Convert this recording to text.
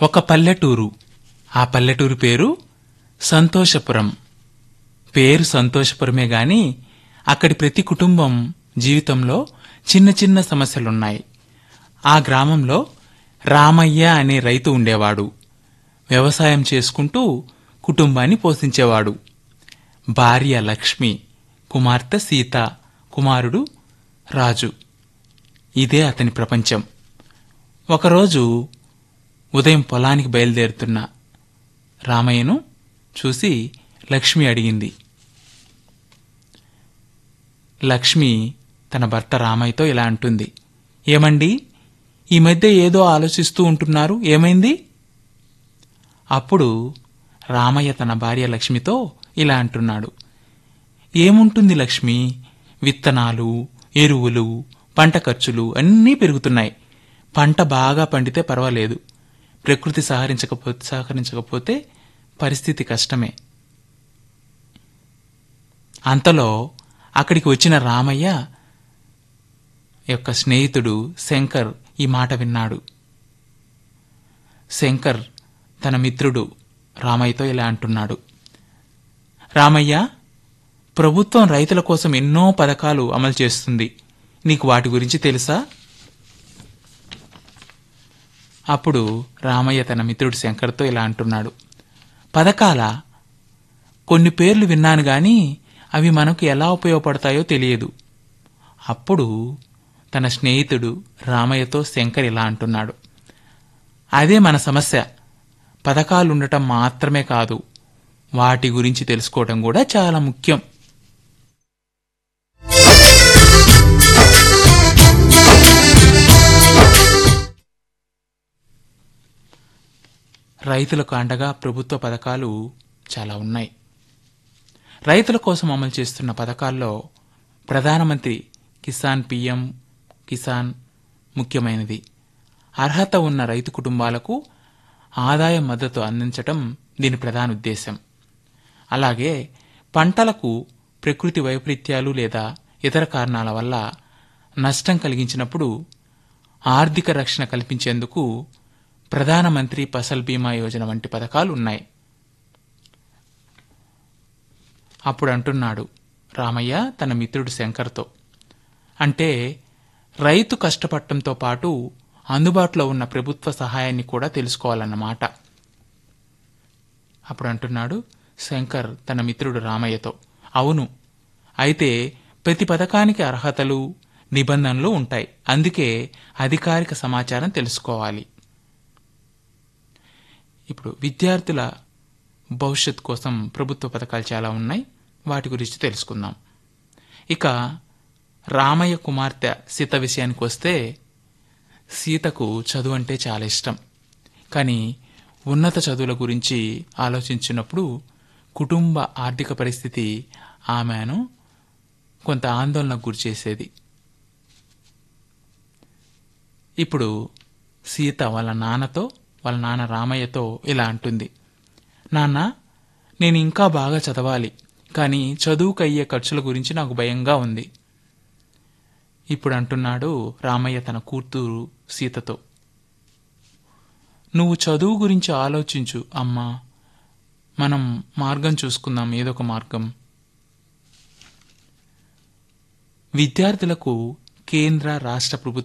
ఒక పల్లెటూరు ఆ పల్లెటూరు పేరు సంతోషపురం పేరు సంతోషపురమే గాని అక్కడి ప్రతి కుటుంబం జీవితంలో చిన్న చిన్న సమస్యలున్నాయి ఆ గ్రామంలో రామయ్య అనే రైతు ఉండేవాడు వ్యవసాయం చేసుకుంటూ కుటుంబాన్ని పోషించేవాడు భార్య లక్ష్మి కుమార్తె సీత కుమారుడు రాజు ఇదే అతని ప్రపంచం ఒకరోజు ఉదయం పొలానికి బయలుదేరుతున్న రామయ్యను చూసి లక్ష్మి అడిగింది లక్ష్మి తన భర్త రామయ్యతో ఇలా అంటుంది ఏమండి ఈ మధ్య ఏదో ఆలోచిస్తూ ఉంటున్నారు ఏమైంది అప్పుడు రామయ్య తన భార్య లక్ష్మితో ఇలా అంటున్నాడు ఏముంటుంది లక్ష్మి విత్తనాలు ఎరువులు పంట ఖర్చులు అన్నీ పెరుగుతున్నాయి పంట బాగా పండితే పర్వాలేదు ప్రకృతి సహకరించకపోతే సహకరించకపోతే పరిస్థితి కష్టమే అంతలో అక్కడికి వచ్చిన రామయ్య యొక్క స్నేహితుడు శంకర్ ఈ మాట విన్నాడు శంకర్ తన మిత్రుడు రామయ్యతో ఇలా అంటున్నాడు రామయ్య ప్రభుత్వం రైతుల కోసం ఎన్నో పథకాలు అమలు చేస్తుంది నీకు వాటి గురించి తెలుసా అప్పుడు రామయ్య తన మిత్రుడు శంకర్తో ఇలా అంటున్నాడు పథకాల కొన్ని పేర్లు విన్నాను గాని అవి మనకు ఎలా ఉపయోగపడతాయో తెలియదు అప్పుడు తన స్నేహితుడు రామయ్యతో శంకర్ ఇలా అంటున్నాడు అదే మన సమస్య పథకాలుండటం మాత్రమే కాదు వాటి గురించి తెలుసుకోవటం కూడా చాలా ముఖ్యం రైతులకు అండగా ప్రభుత్వ పథకాలు చాలా ఉన్నాయి రైతుల కోసం అమలు చేస్తున్న పథకాల్లో ప్రధానమంత్రి కిసాన్ పిఎం కిసాన్ ముఖ్యమైనది అర్హత ఉన్న రైతు కుటుంబాలకు ఆదాయ మద్దతు అందించటం దీని ప్రధాన ఉద్దేశం అలాగే పంటలకు ప్రకృతి వైపరీత్యాలు లేదా ఇతర కారణాల వల్ల నష్టం కలిగించినప్పుడు ఆర్థిక రక్షణ కల్పించేందుకు ప్రధానమంత్రి ఫసల్ బీమా యోజన వంటి పథకాలు ఉన్నాయి అప్పుడు అంటున్నాడు రామయ్య తన మిత్రుడు శంకర్తో అంటే రైతు కష్టపడటంతో పాటు అందుబాటులో ఉన్న ప్రభుత్వ సహాయాన్ని కూడా తెలుసుకోవాలన్నమాట అప్పుడు అంటున్నాడు శంకర్ తన మిత్రుడు రామయ్యతో అవును అయితే ప్రతి పథకానికి అర్హతలు నిబంధనలు ఉంటాయి అందుకే అధికారిక సమాచారం తెలుసుకోవాలి ఇప్పుడు విద్యార్థుల భవిష్యత్ కోసం ప్రభుత్వ పథకాలు చాలా ఉన్నాయి వాటి గురించి తెలుసుకుందాం ఇక రామయ్య కుమార్తె సీత విషయానికి వస్తే సీతకు చదువు అంటే చాలా ఇష్టం కానీ ఉన్నత చదువుల గురించి ఆలోచించినప్పుడు కుటుంబ ఆర్థిక పరిస్థితి ఆమెను కొంత ఆందోళనకు గురిచేసేది ఇప్పుడు సీత వాళ్ళ నాన్నతో వాళ్ళ నాన్న రామయ్యతో ఇలా అంటుంది నాన్న నేను ఇంకా బాగా చదవాలి కానీ చదువుకు అయ్యే ఖర్చుల గురించి నాకు భయంగా ఉంది ఇప్పుడు అంటున్నాడు రామయ్య తన కూతురు సీతతో నువ్వు చదువు గురించి ఆలోచించు అమ్మా మనం మార్గం చూసుకుందాం ఏదో ఒక మార్గం విద్యార్థులకు కేంద్ర రాష్ట్ర ప్రభుత్వ